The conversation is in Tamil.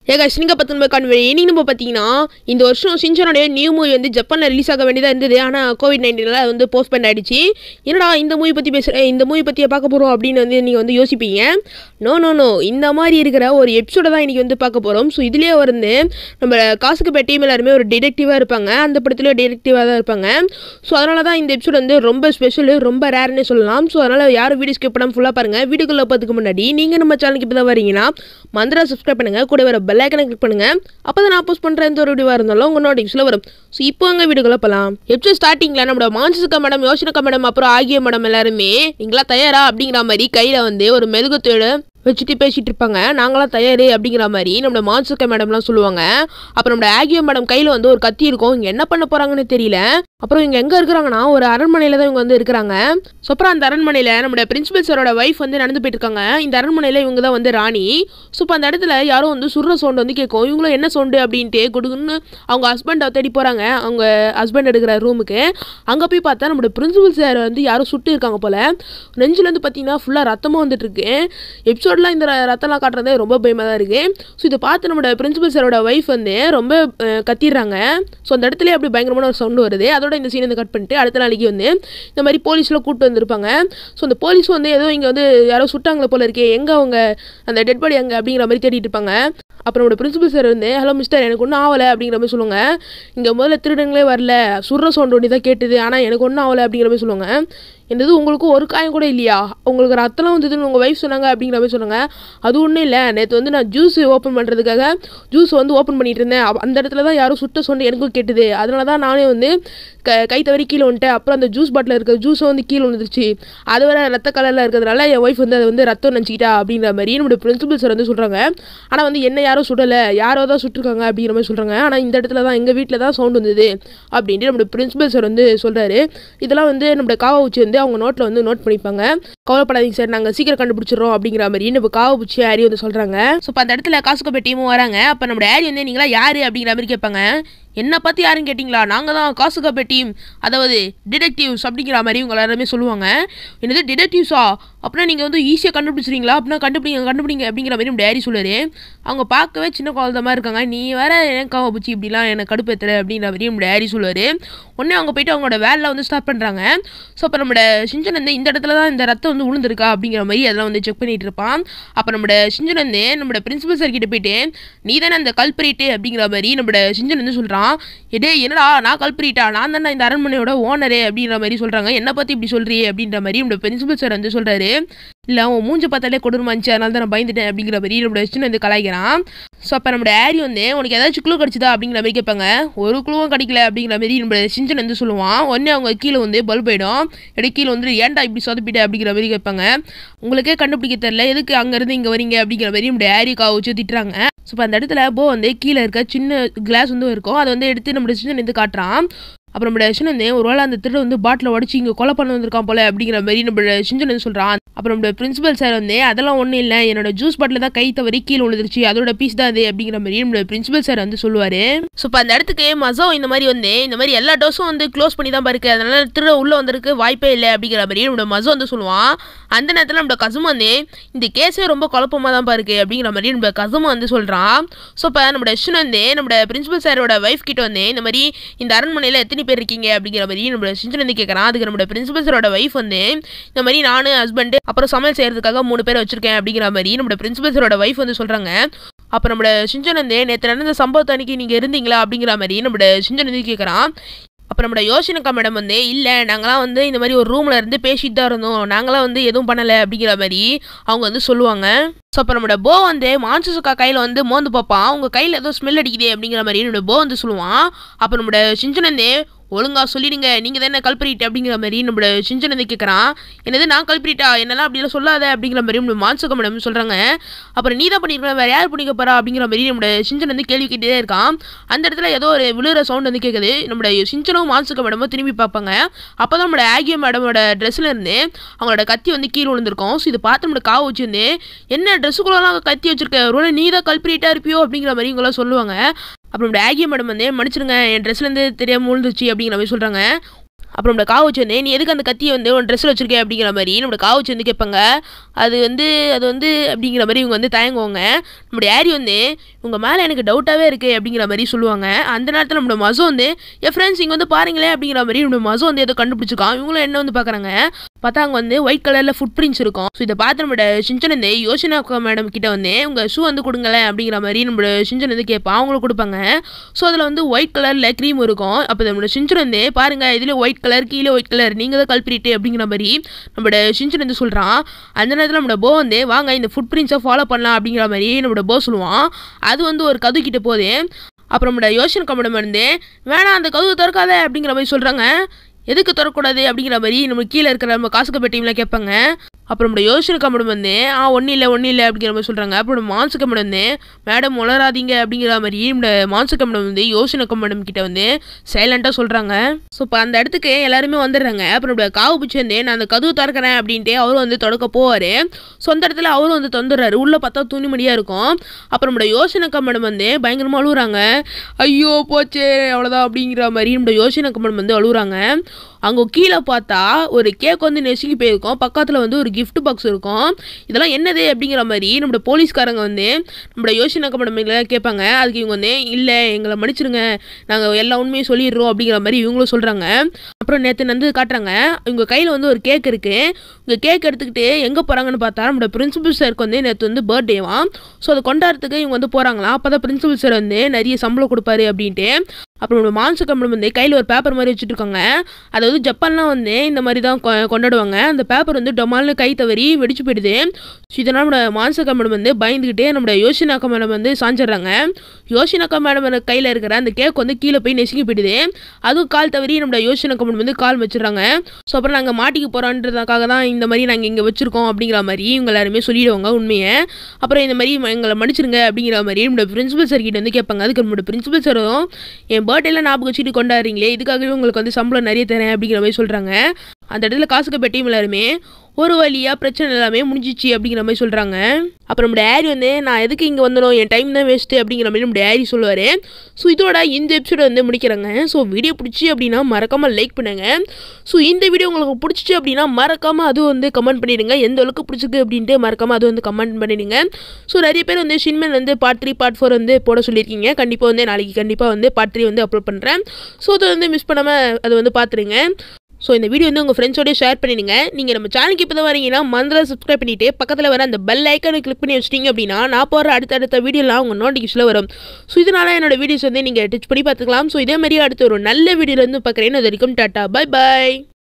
ஏகா சிங்க பத்தொன்பது கான்வெளி இன்னைக்கு நம்ம பார்த்தீங்கன்னா இந்த வருஷம் சிஞ்சனுடைய நியூ மூவி வந்து ஜப்பானில் ரிலீஸ் ஆக வேண்டியதாக இருந்தது ஆனால் கோவிட் நைன்டீனில் வந்து போஸ்ட்பெண்ட் ஆயிடுச்சு என்னடா இந்த மூவி பற்றி பேசுகிறேன் இந்த மூவி பற்றியே பார்க்க போகிறோம் அப்படின்னு வந்து நீங்கள் வந்து யோசிப்பீங்க நோ நோ நோ இந்த மாதிரி இருக்கிற ஒரு எபிசோட தான் இன்றைக்கி வந்து பார்க்க போகிறோம் ஸோ இதுலேயே வந்து நம்ம காசுக்கு பே டீம் எல்லாருமே ஒரு டிடெக்டிவாக இருப்பாங்க அந்த படத்துல டிடெக்டிவாக தான் இருப்பாங்க ஸோ அதனால தான் இந்த எபிசோட் வந்து ரொம்ப ஸ்பெஷல் ரொம்ப ரேர்னே சொல்லலாம் ஸோ அதனால் யாரும் வீடியோ ஸ்கிப் பண்ணாமல் ஃபுல்லாக பாருங்கள் வீடியோக்குள்ளே பார்த்துக்கு முன்னாடி நீங்கள் நம்ம சேனலுக்கு இப்போ தான் வரீங்கன்னா மந்திரா சப்ஸ்கிரைப் பண்ணுங்கள் கூட வர பெல் ஐக்கனை கிளிக் பண்ணுங்கள் அப்போ தான் நான் போஸ்ட் பண்ணுற எந்த ஒரு வீடியோவாக இருந்தாலும் உங்கள் நோட்டிஃபிகேஷனில் வரும் ஸோ இப்போ அங்கே வீடியோக்குள்ளே போகலாம் எபிசோட் ஸ்டார்டிங்கில் நம்மளோட மான்சிகா மேடம் யோசனக்கா மேடம் அப்புறம் ஆகிய மேடம் எல்லாருமே நீங்களா தயாரா அப்படிங்கிற மாதிரி கையில் வந்து ஒரு மெழுகுத்தோடு வச்சுட்டு பேசிட்டு இருப்பாங்க நாங்களாம் தயார் அப்படிங்கிற மாதிரி நம்மளோட மான்சுக்கா மேடம்லாம் சொல்லுவாங்க அப்புறம் நம்மளோட ஆகியோ மேடம் கையில் வந்து ஒரு கத்தி இருக்கும் இங்கே என்ன பண்ண போகிறாங்கன்னு தெரியல அப்புறம் இங்கே எங்கே இருக்கிறாங்கன்னா ஒரு அரண்மனையில் தான் இவங்க வந்து இருக்கிறாங்க ஸோ அப்புறம் அந்த அரண்மனையில் நம்மளோட பிரின்சிபல் சாரோட ஒய்ஃப் வந்து நடந்து போயிட்டு இருக்காங்க இந்த அரண்மனையில் இவங்க தான் வந்து ராணி ஸோ இப்போ அந்த இடத்துல யாரோ வந்து சுடுற சவுண்ட் வந்து கேட்கும் இவங்களும் என்ன சவுண்டு அப்படின்ட்டு கொடுக்குன்னு அவங்க ஹஸ்பண்டை தேடி போகிறாங்க அவங்க ஹஸ்பண்ட் எடுக்கிற ரூமுக்கு அங்கே போய் பார்த்தா நம்மளோட பிரின்சிபல் சார் வந்து யாரோ சுட்டு இருக்காங்க போல் நெஞ்சிலேருந்து பார்த்தீங்கன்னா ஃபுல்லாக ரத்தமாக வந்துட்டு இருக்கு எபிசோட்லாம் இந்த ர- ரத்தம்லாம் காட்டுறதே ரொம்ப பயமாக தான் இருக்குது ஸோ இதை பார்த்து நம்மளோட பிரின்சிபல் சாரோட ஒய்ஃப் வந்து ரொம்ப அஹ், கத்திடுறாங்க ஸோ அந்த இடத்துல அப்படி பயங்கரமான ஒரு சவுண்டு வருது அதோட இந்த சீன் வந்து கட் பண்ணிட்டு அடுத்த நாளைக்கு வந்து இந்த மாதிரி போலீஸ்லாம் கூப்பிட்டு வந்திருப்பாங்க ஸோ அந்த போலீஸ் வந்து ஏதோ இங்கே வந்து யாரோ சுட்டாங்களே போல இருக்கே எங்கே அவங்க அந்த டெட் பாடி அங்கே அப்படிங்கிற மாதிரி தேடிட்டு இருப்பாங்க அப்புறம் நம்மளோட பிரின்சிபல் சார் வந்து ஹலோ மிஸ்டர் எனக்கு ஒன்றும் ஆகலை அப்படிங்கிற மாதிரி சொல்லுவாங்க இங்கே முதல்ல திருடங்களே வரல சுடுற சவுண்ட் ஒன்று தான் கேட்டுது ஆனால் எனக்கு ஒன்றும் ஆகலை அப்படிங்கிற மாதிரி சொல்லுவாங்க என்னது உங்களுக்கு ஒரு காயம் கூட இல்லையா உங்களுக்கு ரத்தம்லாம் வந்ததுன்னு உங்கள் ஒய்ஃப் சொன்னாங்க அப்படிங்கிற மாதிரி சொன்னாங்க அது ஒன்றும் இல்லை நேற்று வந்து நான் ஜூஸ் ஓப்பன் பண்ணுறதுக்காக ஜூஸ் வந்து ஓப்பன் பண்ணிட்டு இருந்தேன் அப்ப அந்த இடத்துல தான் யாரும் சுட்ட சொன்ன எனக்கும் கேட்டுது அதனால தான் நானே வந்து க கை தவறி கீழே வந்துட்டேன் அப்புறம் அந்த ஜூஸ் பாட்டில் இருக்க ஜூஸை வந்து கீழே வந்துருச்சு அது வேற ரத்த கலரில் இருக்கிறதுனால என் ஒய்ஃப் வந்து அதை வந்து ரத்தம் நினச்சிக்கிட்டா அப்படிங்கிற மாதிரி நம்மளோட பிரின்சிபல் சார் வந்து சொல்கிறாங்க ஆனால் வந்து என்ன யாரும் சுடலை யாரோ தான் சுட்டிருக்காங்க அப்படிங்கிற மாதிரி சொல்கிறாங்க ஆனால் இந்த இடத்துல தான் எங்கள் வீட்டில் தான் சவுண்ட் வந்தது அப்படின்ட்டு நம்மளோட பிரின்சிபல் சார் வந்து சொல்கிறாரு இதெல்லாம் வந்து நம்மளோட காவாவுச்சி வந்து அவங்க நோட்டில் வந்து நோட் பண்ணிப்பாங்க கவலைப்படாதீங்க சார் நாங்கள் சீக்கிரம் கண்டுபிடிச்சிடுறோம் அப்படிங்கிற மாதிரி நம்ம காவாபுச்சி ஹாரி வந்து சொல்கிறாங்க ஸோ இப்போ அந்த இடத்துல காசுக்கு டீமும் வராங்க அப்போ நம்ம ஹாரி வந்து நீங்களா யார் அப்படிங்கிற மாதிரி கேட்பாங்க என்னை பற்றி யாரும் கேட்டிங்களா நாங்கள் தான் காசு கப்பே டீம் அதாவது டிடெக்டிவ்ஸ் அப்படிங்கிற மாதிரி இவங்க எல்லாருமே சொல்லுவாங்க என்னது டிடெக்டிவ்ஸா அப்படின்னா நீங்கள் வந்து ஈஸியாக கண்டுபிடிச்சிருங்களா அப்படின்னா கண்டுபிடிங்க கண்டுபிடிங்க அப்படிங்கிற மாதிரி நம்ம டேரி சொல்லுவார் அவங்க பார்க்கவே சின்ன குழந்த மாதிரி இருக்காங்க நீ வேற ஏன் காவப்பிச்சு இப்படிலாம் எனக்கு கடுப்பேத்துற அப்படிங்கிற மாதிரி நம்ம டேரி சொல்லுவார் உடனே அவங்க போயிட்டு அவங்களோட வேலை வந்து ஸ்டார்ட் பண்ணுறாங்க ஸோ அப்போ நம்மளோட சிஞ்சன் வந்து இந்த இடத்துல தான் இந்த ரத்தம் வந்து விழுந்திருக்கா அப்படிங்கிற மாதிரி அதெல்லாம் வந்து செக் பண்ணிட்டு இருப்பான் அப்போ நம்மளோட சிஞ்சன் வந்து நம்மளோட பிரின்சிபல் சார் கிட்ட போயிட்டு நீ தானே அந்த கல்பரேட்டு அப்படிங்கிற மாதிரி நம்மளோட சிஞ்சன் வந்து சொல்கிறான் எடே என்னடா நான் கல்பரேட்டா நான் தானே இந்த அரண்மனையோட ஓனரு அப்படிங்கிற மாதிரி சொல்கிறாங்க என்னை பற்றி இப்படி சொல்றியே அப்படின்ற மாதிரி நம்மளோட பிரின்சிபல் சார் வந்து சொல்கிறாரு இல்லை அவன் மூஞ்ச பார்த்தாலே கொடூரமா இருந்துச்சு அதனால தான் நான் பயந்துட்டேன் அப்படிங்கிற மாதிரி நம்மளோட சின்ன வந்து கலாய்க்கிறான் ஸோ அப்போ நம்மளோட ஆரி வந்து உனக்கு ஏதாச்சும் குழு கிடச்சிதா அப்படிங்கிற மாதிரி கேட்பாங்க ஒரு குழுவும் கிடைக்கல அப்படிங்கிற மாதிரி நம்மளோட சிஞ்சன் வந்து சொல்லுவான் உடனே அவங்க கீழே வந்து பல்ப் போயிடும் இடையே கீழே வந்து ஏன்டா இப்படி சொதப்பிட்ட அப்படிங்கிற மாதிரி கேட்பாங்க உங்களுக்கே கண்டுபிடிக்க தெரியல எதுக்கு அங்கேருந்து இங்கே வரீங்க அப்படிங்கிற மாதிரி நம்மளோட ஆரி காவை வச்சு திட்டுறாங்க ஸோ இப்போ அந்த இடத்துல போ வந்து கீழே இருக்க சின்ன கிளாஸ் வந்து இருக்கும் அதை வந்து எடுத்து நம்மளோட சிஞ்சன் வந்து காட்டுறான் அப்புறம் நம்மளோட சின்ன வந்து ஒரு வேளை அந்த திருட வந்து பாட்டில் உடச்சி இங்கே கொலை பண்ண வந்திருக்கான் போல அப்படிங்கிற மாதிரி நம்மளோட சிஞ்சன் வந்து சொல்கிறான் அப்புறம் நம்மளோட பிரின்சிபல் சார் வந்து அதெல்லாம் ஒன்றும் இல்லை என்னோட ஜூஸ் பாட்டில் தான் கை தவறி கீழே விழுந்துருச்சு அதோட பீஸ் தான் அது அப்படிங்கிற மாதிரி நம்மளோட பிரின்சிபல் சார் வந்து சொல்லுவார் ஸோ இப்போ அந்த இடத்துக்கு மசோ இந்த மாதிரி வந்து இந்த மாதிரி எல்லா டோஸும் வந்து க்ளோஸ் பண்ணி தான் பாருக்கு அதனால திருட உள்ளே வந்திருக்கு வாய்ப்பே இல்லை அப்படிங்கிற மாதிரி நம்மளோட மசோ வந்து சொல்லுவான் அந்த நேரத்தில் நம்மளோட கசம் வந்து இந்த கேஸே ரொம்ப குழப்பமாக தான் பாருக்கு அப்படிங்கிற மாதிரி நம்மளோட கசம் வந்து சொல்கிறான் ஸோ இப்போ நம்மளோட அஸ்வின் வந்து நம்மளோட பிரின்சிபல் சாரோட ஒய்ஃப் கிட்ட வந்து இந்த மாதிரி இந்த அரண்மனையில் எத்தனை பேர் இருக்கீங்க அப்படிங்கிற மாதிரி நம்மளோட சிஞ்சன் வந்து கேட்குறான் அதுக்கு நம்மளோட பிரின்சிபல் சாரோட ஒய்ஃப் வந்து இந்த மாதிரி நான் ஹஸ்பண்டு அப்புறம் சமையல் செய்யறதுக்காக மூணு பேர் வச்சிருக்கேன் அப்படிங்கிற மாதிரி நம்மளோட பிரின்சிபல் சாரோட ஒய்ஃப் வந்து சொல்கிறாங்க அப்போ நம்மளோட சிஞ்சன் வந்து நேற்று நடந்த சம்பவத்தை அன்னைக்கு நீங்கள் இருந்தீங்களா அப்படிங்கிற மாதிரி நம்மளோட சிஞ்சன் வந்து கேட்குறான் அப்புறம் நம்மளோட யோசனக்கா மேடம் வந்து இல்லை நாங்களாம் வந்து இந்த மாதிரி ஒரு ரூமில் இருந்து பேசிட்டு தான் இருந்தோம் நாங்களாம் வந்து எதுவும் பண்ணலை அப்படிங்கிற மாதிரி அவங்க வந்து சொல்லுவாங்க ஸோ அப்போ நம்மளோட போ வந்து மான்சசுக்கா கையில் வந்து மோந்து பார்ப்பான் அவங்க கையில் ஏதோ ஸ்மெல் அடிக்குதே அப்படிங்கிற மாதிரி என்னோட போ வந்து சொல்லுவான் அப்போ நம்மளோட சிஞ்சன் வந்து ஒழுங்கா சொல்லிடுங்க நீங்கள் தானே கல்பரிட்டு அப்படிங்கிற மாதிரி நம்மளோட சிஞ்சன் வந்து கேட்குறான் என்னது நான் கல்பரிட்டா என்னெல்லாம் அப்படிலாம் சொல்லாத அப்படிங்கிற மாதிரி நம்ம மான்சக மேடம் சொல்கிறாங்க அப்புறம் நீ தான் பண்ணிருக்க வேறு யார் பண்ணிக்க போறா அப்படிங்கிற மாதிரி நம்மளோட சிஞ்சன் வந்து கேள்வி கேட்டே இருக்கான் அந்த இடத்துல ஏதோ ஒரு விழுகிற சவுண்ட் வந்து கேட்குது நம்மளோட சிஞ்சனும் மான்சக மேடமும் திரும்பி பார்ப்பாங்க அப்போ தான் நம்மளோட ஆகியோ மேடமோட ட்ரெஸ்ஸில் இருந்து அவங்களோட கத்தி வந்து கீழே விழுந்திருக்கும் ஸோ இதை பார்த்து நம்மளோட காவு வச்சு வந்து என்ன ட்ரெஸ்ஸுக்குள்ளலாம் கத்தி வச்சிருக்க ஒரு நீ தான் கல்பரிட்டா இருப்பியோ அப்படிங்கிற மாதிரி இவங்களாம் சொல்லுவாங்க அப்புறம் நம்மளோட ஆகிய மேடம் வந்து மன்னிச்சிருங்க என் ட்ரெஸ்லேருந்து தெரியாமல் விழுந்துச்சு அப்படிங்கிற மாதிரி சொல்கிறாங்க அப்புறம் நம்மளோட காவச்சு வந்து நீ எதுக்கு அந்த கத்தியை வந்து உன் ட்ரெஸ்ஸில் வச்சிருக்கே அப்படிங்கிற மாதிரி நம்மளோட காவச்சு வந்து கேட்பாங்க அது வந்து அது வந்து அப்படிங்கிற மாதிரி இவங்க வந்து தயங்குவாங்க நம்மளுடைய ஆரி வந்து உங்கள் மேலே எனக்கு டவுட்டாகவே இருக்குது அப்படிங்கிற மாதிரி சொல்லுவாங்க அந்த நேரத்தில் நம்மளோட மசோ வந்து என் ஃப்ரெண்ட்ஸ் இங்கே வந்து பாருங்களேன் அப்படிங்கிற மாதிரி நம்மளோட மசோ வந்து ஏதோ கண்டுபிடிச்சிருக்கான் இவங்களும் என்ன வந்து பார்க்குறாங்க பார்த்தா அங்கே வந்து ஒயிட் கலரில் ஃபுட் பிரிண்ட்ஸ் இருக்கும் ஸோ இதை பார்த்து நம்மளோட சிஞ்சன் வந்து யோசனா மேடம் கிட்ட வந்து உங்கள் ஷூ வந்து கொடுங்களேன் அப்படிங்கிற மாதிரி நம்மளோட சிஞ்சன் வந்து கேட்பான் அவங்களும் கொடுப்பாங்க ஸோ அதில் வந்து ஒயிட் கலரில் க்ரீம் இருக்கும் அப்போ நம்மளோட சிஞ்சன் வந்து பாருங்க இதில் ஒயிட் கலர் கீழே ஒயிட் கலர் நீங்கள் தான் கல்பிரிட்டு அப்படிங்கிற மாதிரி நம்மளோட சிஞ்சன் வந்து சொல்கிறான் அந்த நேரத்தில் நம்மளோட போ வந்து வாங்க இந்த ஃபுட் பிரிண்ட்ஸை ஃபாலோ பண்ணலாம் அப்படிங்கிற மாதிரி நம்மளோட போ சொல்லுவான் அது வந்து ஒரு கது கிட்ட போகுது அப்புறம் நம்மளோட யோசனை கம்படம் வந்து வேணாம் அந்த கதவு திறக்காத அப்படிங்கிற மாதிரி சொல்கிறாங்க எதுக்கு திறக்கூடாது அப்படிங்கிற மாதிரி நம்ம கீழே இருக்கிற நம்ம காசுக்கு பெட்டியெலாம் கேட்பாங்க அப்புறம் நம்மளோட யோசனை கம்படம் வந்து ஆ ஒன்றும் இல்லை ஒன்றும் இல்லை அப்படிங்கிற மாதிரி சொல்கிறாங்க அப்புறம் மான்சு கம்படம் வந்து மேடம் உளராதீங்க அப்படிங்கிற மாதிரி நம்மளோட மான்சு கம்படம் வந்து யோசனை கம்படம் கிட்ட வந்து சைலண்ட்டாக சொல்கிறாங்க ஸோ இப்போ அந்த இடத்துக்கு எல்லாருமே வந்துடுறாங்க அப்புறம் நம்மளோட காவு பூச்சி வந்து நான் அந்த கதவு திறக்கிறேன் அப்படின்ட்டு அவரும் வந்து தொடக்க போவார் ஸோ அந்த இடத்துல அவரும் வந்து தொந்துடுறாரு உள்ளே பார்த்தா துணிமணியாக இருக்கும் அப்புறம் நம்மளோட யோசனை கம்படம் வந்து பயங்கரமாக அழுகுறாங்க ஐயோ போச்சே அவ்வளோதான் அப்படிங்கிற மாதிரி நம்மளோட யோசனை கம்படம் வந்து அழுகுறாங்க அங்கே கீழே பார்த்தா ஒரு கேக் வந்து நெசுங்கி போயிருக்கும் பக்கத்தில் வந்து ஒரு gift பாக்ஸ் இருக்கும் இதெல்லாம் என்னது அப்படிங்கிற மாதிரி நம்மளோட போலீஸ்காரங்க வந்து நம்மளோட யோசனை கம்படம் கேட்பாங்க அதுக்கு இவங்க வந்து இல்லை எங்களை மன்னிச்சிருங்க நாங்கள் எல்லா உண்மையும் சொல்லிடுறோம் அப்படிங்கிற மாதிரி இவங்களும் சொல்கிறாங்க அப்புறம் நேற்று வந்து காட்டுறாங்க இவங்க கையில் வந்து ஒரு கேக் இருக்குது இவங்க கேக் எடுத்துக்கிட்டு எங்கே போகிறாங்கன்னு பார்த்தா நம்மளோட பிரின்சிபல் சாருக்கு வந்து நேற்று வந்து பர்த்டேவாம் ஸோ அதை கொண்டாடுறதுக்கு இவங்க வந்து போகிறாங்களாம் அப்போ தான் பிரின்சிபல் சார் வந்து நிறைய சம்பளம் கொடுப்பாரு அப்படின்ட்டு அப்புறம் நம்மளோட மான்சு கம்பளம் வந்து கையில் ஒரு பேப்பர் மாதிரி வச்சுட்டு இருக்காங்க அதாவது ஜப்பான்லாம் வந்து இந்த மாதிரி தான் கொ- கொண்டாடுவாங்க அந்த பேப்பர் வந்து டொமால்னு கை தவறி வெடிச்சு போயிடுது ஸோ இதனால் நம்மளோட மான்சு கம்பளம் வந்து பயந்துக்கிட்டே நம்மளோட யோசினாக்கா மேடம் வந்து சாஞ்சிடுறாங்க யோசினாக்கா மேடம் கையில் இருக்கிற அந்த கேக் வந்து கீழே போய் நெசுங்கி போயிடுது அதுவும் கால் தவறி நம்மளோட யோசினாக்கா மேடம் வந்து கால் வச்சிடுறாங்க ஸோ அப்புறம் நாங்கள் மாட்டிக்க போகிறோன்றதுக்காக தான் இந்த மாதிரி நாங்கள் இங்கே வச்சுருக்கோம் அப்படிங்கிற மாதிரி இவங்க எல்லாருமே சொல்லிடுவாங்க உண்மையை அப்புறம் இந்த மாதிரி ம- எங்களை மன்னிச்சிருங்க அப்படிங்கிற மாதிரி நம்மளோட பிரின்சிபல் சார் கிட்ட வந்து கேட்பாங்க அதுக்கு நம்மளோட பிரின்சிபல் சாரும் என் பர்த்டேல ஞாபகம் வச்சுட்டு கொண்டாடுறீங்களே இதுக்காகவே உங்களுக்கு வந்து சம்பளம் நிறைய தரேன் அப்படிங்கிற மாதிரி சொல்கிறாங்க அந்த இடத்துல காசுக்கு பெட்டியும் எல்லாருமே ஒரு வழியாக பிரச்சனை எல்லாமே முடிஞ்சிச்சு அப்படிங்கிற மாதிரி சொல்கிறாங்க அப்புறம் நம்ம டேரி வந்து நான் எதுக்கு இங்கே வந்தனோ என் டைம் தான் வேஸ்ட்டு அப்படிங்கிற மாதிரி நம்ம டேரி சொல்லுவார் ஸோ இதோட இந்த எபிசோட வந்து முடிக்கிறாங்க ஸோ வீடியோ பிடிச்சி அப்படின்னா மறக்காமல் லைக் பண்ணுங்க ஸோ இந்த வீடியோ உங்களுக்கு பிடிச்சிச்சு அப்படின்னா மறக்காமல் அதுவும் வந்து கமெண்ட் பண்ணிடுங்க எந்த அளவுக்கு பிடிச்சிருக்கு அப்படின்ட்டு மறக்காமல் அது வந்து கமெண்ட் பண்ணிடுங்க ஸோ நிறைய பேர் வந்து ஷின்மன் வந்து பார்ட் த்ரீ பார்ட் ஃபோர் வந்து போட சொல்லியிருக்கீங்க கண்டிப்பாக வந்து நாளைக்கு கண்டிப்பாக வந்து பார்ட் த்ரீ வந்து அப்லோட் பண்ணுறேன் ஸோ அதை வந்து மிஸ் பண்ணாமல் அதை வந்து பார்த்துருங்க ஸோ இந்த வீடியோ வந்து உங்கள் ஃப்ரெண்ட்ஸோடய ஷேர் பண்ணிடுங்க நீங்கள் நம்ம சேனலுக்கு இப்போ தான் வரீங்கன்னா மந்திரம் சப்ஸ்கிரைப் பண்ணிவிட்டு பக்கத்தில் வர அந்த பெல் ஐக்கானை கிளிக் பண்ணி வச்சிட்டிங்க அப்படின்னா நான் போகிற அடுத்தடுத்த வீடியோலாம் உங்கள் நோட்டிஃபிகேஷனில் வரும் ஸோ இதனால் என்னோட வீடியோஸ் வந்து நீங்கள் டச் பண்ணி பார்த்துக்கலாம் ஸோ இதே மாதிரி அடுத்த ஒரு நல்ல வீடியோவில் வந்து பார்க்குறேன் அது வரைக்கும் டாட்டா பை பை